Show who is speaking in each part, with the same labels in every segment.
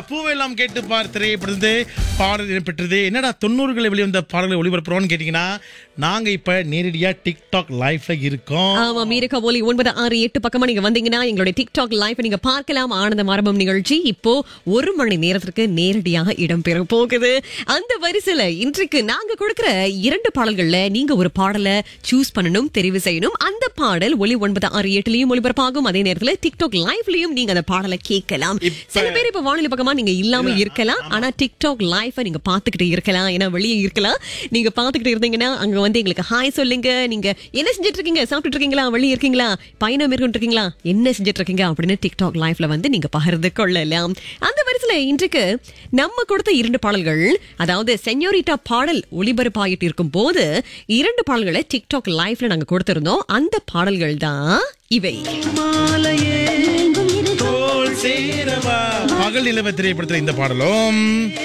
Speaker 1: பூவெல்லாம் கேட்டு பார் திரையப்படுறது பாடல் இடம்பெற்றது என்னடா தொண்ணூறுகளை வெளிவந்த பாடல்களை ஒளிபரப்புறோம்னு கேட்டீங்கன்னா நாங்க இப்ப நேரடியா டிக்டாக் லைஃப்ல இருக்கோம்
Speaker 2: ஆமா மீரக ஒலி ஒன்பது ஆறு எட்டு பக்கமா நீங்க வந்தீங்கன்னா எங்களுடைய டிக்டாக் லைவ் நீங்க பார்க்கலாம் ஆனந்த மரபம் நிகழ்ச்சி இப்போ ஒரு மணி நேரத்திற்கு நேரடியாக இடம்பெற போகுது அந்த வரிசையில இன்றைக்கு நாங்க கொடுக்கிற இரண்டு பாடல்கள்ல நீங்க ஒரு பாடலை சூஸ் பண்ணணும் தெரிவு செய்யணும் அந்த பாடல் ஒலி ஒன்பது ஆறு எட்டுலயும் ஒளிபரப்பாகும் அதே நேரத்துல டிக்டாக் லைவ்லயும் நீங்க அந்த பாடலை கேட்கலாம்
Speaker 1: இப்ப-
Speaker 2: சில பேர் இப்ப வானொலி பக்கமா நீங்க இல்லாம இருக்கலாம் ஆனா டிக்டாக் லைஃப நீங்க பாத்துக்கிட்டு இருக்கலாம் ஏன்னா வெளியே இருக்கலாம் நீங்க பாத்துக்கிட்டு இருந்தீங்கன்னா அங்க வந்து எங்களுக்கு ஹாய் சொல்லுங்க நீங்க என்ன செஞ்சுட்டு இருக்கீங்க சாப்பிட்டுட்டு இருக்கீங்களா வெளியே இருக்கீங்களா பயணம் மேற்கொண்டு இருக்கீங்களா என்ன செஞ்சுட்டு இருக்கீங்க அப்படின்னு டிக்டாக் லைஃப்ல வந்து நீங்க பகிர்ந்து கொள்ளலாம் அந்த வரிசையில இன்றைக்கு நம்ம கொடுத்த இரண்டு பாடல்கள் அதாவது செஞ்சோரிட்டா பாடல் ஒளிபரப்பாயிட்டு இருக்கும் போது இரண்டு பாடல்களை டிக்டாக் லைஃப்ல நாங்க கொடுத்திருந்தோம் அந்த பாடல்கள் தான் இவை
Speaker 1: மாலையே தோள் சேரவா பகல் நிலவ திரைப்படத்துல இந்த பாடலும்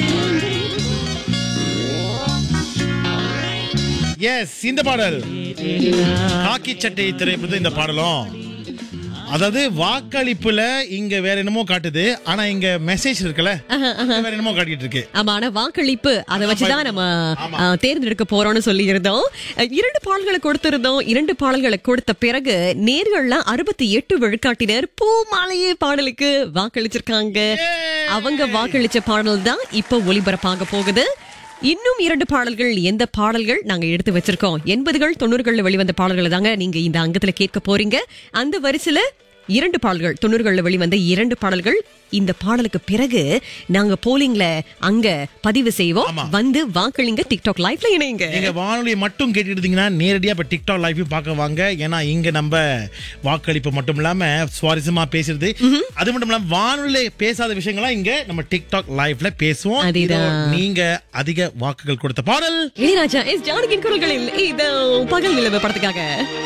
Speaker 1: எஸ் இந்த பாடல் காக்கி சட்டை திரைப்படத்துல இந்த பாடலும் அதாவது வாக்களிப்புல இங்க வேற என்னமோ காட்டுது ஆனா இங்க மெசேஜ் இருக்குல்ல வேற என்னமோ காட்டிட்டு இருக்கு
Speaker 2: ஆமா ஆனா வாக்களிப்பு அதை வச்சுதான் நம்ம ஆ, தேர்ந்தெடுக்க போறோம்னு சொல்லி இருந்தோம் இரண்டு பாடல்களை கொடுத்திருந்தோம் இரண்டு பாடல்களை கொடுத்த பிறகு நேர்கள்ல அறுபத்தி எட்டு விழுக்காட்டினர் பூமாலையே பாடலுக்கு வாக்களிச்சிருக்காங்க அவங்க வாக்களிச்ச பாடல் தான் இப்ப ஒளிபரப்பாக போகுது இன்னும் இரண்டு பாடல்கள் எந்த பாடல்கள் நாங்க எடுத்து வச்சிருக்கோம் எண்பதுகள் தொண்ணூறுகள்ல வெளிவந்த பாடல்களை தாங்க நீங்க இந்த அங்கத்துல கேட்க போறீங்க அந்த வரிசையில இரண்டு பாடல்கள் தொண்ணூறுகள்ல வெளிவந்த இரண்டு பாடல்கள் இந்த பாடலுக்கு பிறகு நாங்க போலிங்ல அங்க பதிவு செய்வோம்
Speaker 1: ஆமா.
Speaker 2: வந்து வாக்களிங்க டிக்டாக் லைவ்ல இணைங்க
Speaker 1: நீங்க வானொலியை மட்டும் கேட்டுட்டு இருந்தீங்கன்னா நேரடியா இப்ப டிக்டாக் லைஃபையும் பார்க்க வாங்க ஏன்னா இங்க நம்ம வாக்களிப்பு மட்டும் இல்லாம சுவாரஸ்யமா பேசுறது அது மட்டும் இல்லாம வானொலியில பேசாத விஷயங்கள்லாம் இங்க நம்ம டிக்டாக் லைஃப்ல பேசுவோம்
Speaker 2: அதேதான்.
Speaker 1: இதோ நீங்க அதிக வாக்குகள் கொடுத்த பாடல்
Speaker 2: இளையராஜா எஸ் ஜானகின் குரல்களில் இதோ பகல் நிலவு படத்துக்காக